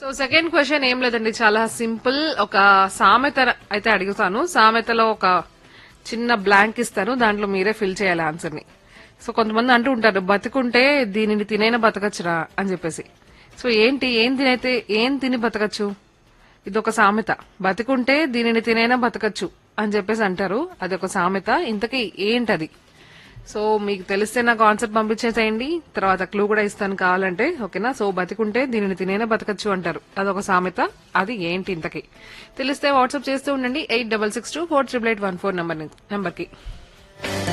so second question ఏం లేదండి చాలా సింపుల్ ఒక సామెత అయితే అడుగుతాను సామెతలో ఒక చిన్న బ్లాంక్ ఇస్తాను దాంట్లో మీరే ఫిల్ చేయాలి ఆన్సర్ ని సో కొంతమంది అంటూ ఉంటారు బతుకుంటే దీనిని తినైనా బతకచ్చురా అని చెప్పేసి సో ఏంటి ఏం తినైతే ఏం తిని బతకచ్చు ఇది ఒక సామెత బతికుంటే దీనిని తినైనా బతకచ్చు అని చెప్పేసి అంటారు అది ఒక సామెత ఇంతకీ ఏంటది సో మీకు తెలిస్తే నాకు కాన్సెప్ట్ పంపించేసేయండి తర్వాత క్లూ కూడా ఇస్తాను కావాలంటే ఓకేనా సో బతికుంటే దీనిని తినైనా బతకచ్చు అంటారు అదొక సామెత అది ఏంటి ఇంతకి తెలిస్తే వాట్సాప్ చేస్తూ ఉండండి eight double six two four triple eight one four number నెంబర్కి